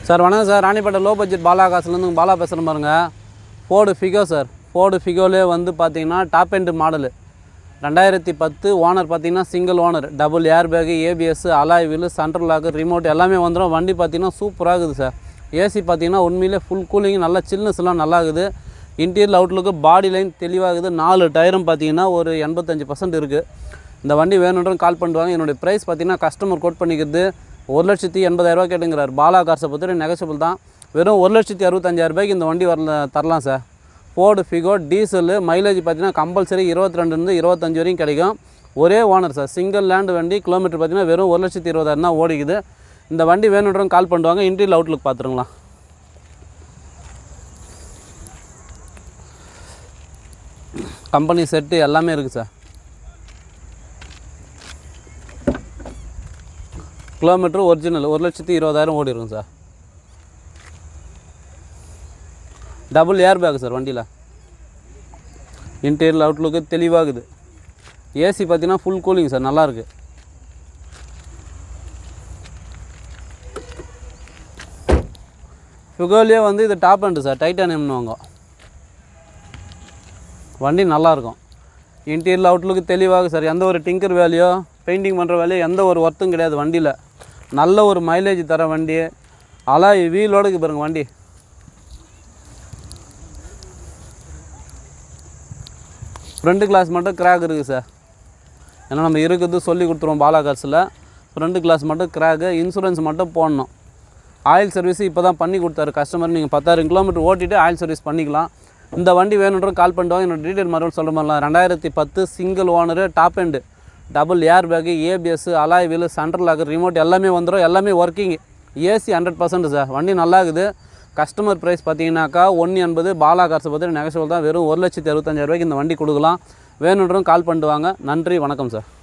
sir வணக்கம் sir Ranipet low budget Bala காசுலேருந்து பாலா பேசுகிறேன் பாருங்க ஃபோர்டு ஃபிகோ சார் ஃபோர்டு ஃபிகோலே வந்து பார்த்தீங்கன்னா டாப் எண்ட் மாடலு ரெண்டாயிரத்தி பத்து ஓனர் பார்த்தீங்கன்னா single owner double air bag ABS alloy wheel central lock remote எல்லாமே வந்துடும் வண்டி பார்த்தீங்கன்னா சூப்பராக இருக்குது சார் ஏசி பார்த்தீங்கன்னா உண்மையிலே ஃபுல் கூலிங் நல்லா சில்னஸ்லாம் நல்லா இருக்குது இன்டீரியல் அவுட்லுக்கு பாடி லைன் தெளிவாகுது நாலு டயரும் பார்த்தீங்கன்னா ஒரு எண்பத்தஞ்சு பர்சன்ட் இருக்குது இந்த வண்டி வேணுன்றவங்க கால் பண்ணுவாங்க என்னுடைய ப்ரைஸ் பார்த்தீங்கன்னா கஸ்டமர் கோட் பண்ணிக்கிறது ஒரு லட்சத்தி எண்பதாயிரரூவா கேட்டுங்கிறார் பாலா கார்ஸை பொறுத்தவரை நெகசபிள் தான் வெறும் ஒரு லட்சத்தி அறுபத்தஞ்சாயிரம் ரூபாய்க்கு இந்த வண்டி வரல தரலாம் sir Ford Figo diesel mileage பார்த்தீங்கன்னா கம்பல்சரி இருபத்தி ரெண்டுலேருந்து இருபத்தஞ்சு வரைக்கும் கிடைக்கும் ஒரே ஓனர் சார் சிங்கிள் லேண்ட் வண்டி கிலோமீட்டர் பார்த்தீங்கன்னா வெறும் ஒரு லட்சத்தி இருபதாயிரம் தான் ஓடிக்குது இந்த வண்டி வேணுன்றவங்க கால் பண்ணுவாங்க இன்டீரியல் அவுட்லுக் பார்த்துருங்களா கம்பெனி செட்டு எல்லாமே இருக்குது சார் கிலோமீட்டர் ஒரிஜினல் ஒரு லட்சத்தி இருபதாயிரம் ஓடி இருக்கும் sir double air bag sir வண்டியில் இன்டீரியல் அவுட்லுக்கு தெளிவாகுது ஏசி பார்த்தீங்கன்னா ஃபுல் கூலிங் சார் நல்லாயிருக்கு ஃபிகோலியே வந்து இது டாப் அண்டு சார் டைட்டானியம்னுவாங்க வண்டி நல்லாயிருக்கும் இன்டீரியல் அவுட்லுக்கு தெளிவாக சார் எந்த ஒரு டிங்கர் வேலையோ பெயிண்டிங் பண்ணுற வேலையோ எந்த ஒரு ஒர்த்தும் கிடையாது வண்டியில் நல்ல ஒரு மைலேஜ் தர வண்டி அலாய் வீலோடுக்கு பாருங்க வண்டி ஃப்ரண்ட் கிளாஸ் மட்டும் கிராக் இருக்குது சார் ஏன்னா நம்ம இருக்குது சொல்லி கொடுத்துருவோம் பாலா கார்ஸில் ஃப்ரண்ட் கிளாஸ் மட்டும் கிராக்கு இன்சூரன்ஸ் மட்டும் போடணும் ஆயில் சர்வீஸ் இப்போ தான் பண்ணி கொடுத்தாரு கஸ்டமர் நீங்கள் பத்தாயிரம் கிலோமீட்டர் ஓட்டிட்டு ஆயில் சர்வீஸ் பண்ணிக்கலாம் இந்த வண்டி வேணுன்ற கால் பண்ணிட்டு என்னோட டீட்டெயில் மறுபடியும் சொல்ல மாதிரிலாம் ரெண்டாயிரத்தி பத்து single owner top end double air bag ABS alloy wheel central lock remote எல்லாமே வந்துடும் எல்லாமே working AC hundred percent sir வண்டி நல்லா இருக்குது கஸ்டமர் ப்ரைஸ் பார்த்தீங்கன்னாக்கா ஒன்று எண்பது பாலா கார்ஸை பற்றி நெகசபிள் தான் வெறும் ஒரு லட்சத்தி அறுபத்தஞ்சாயிரம் ரூபாய்க்கு இந்த வண்டி கொடுக்கலாம் வேணுன்றவங்க கால் பண்ணிட்டு வாங்க நன்றி வணக்கம் சார்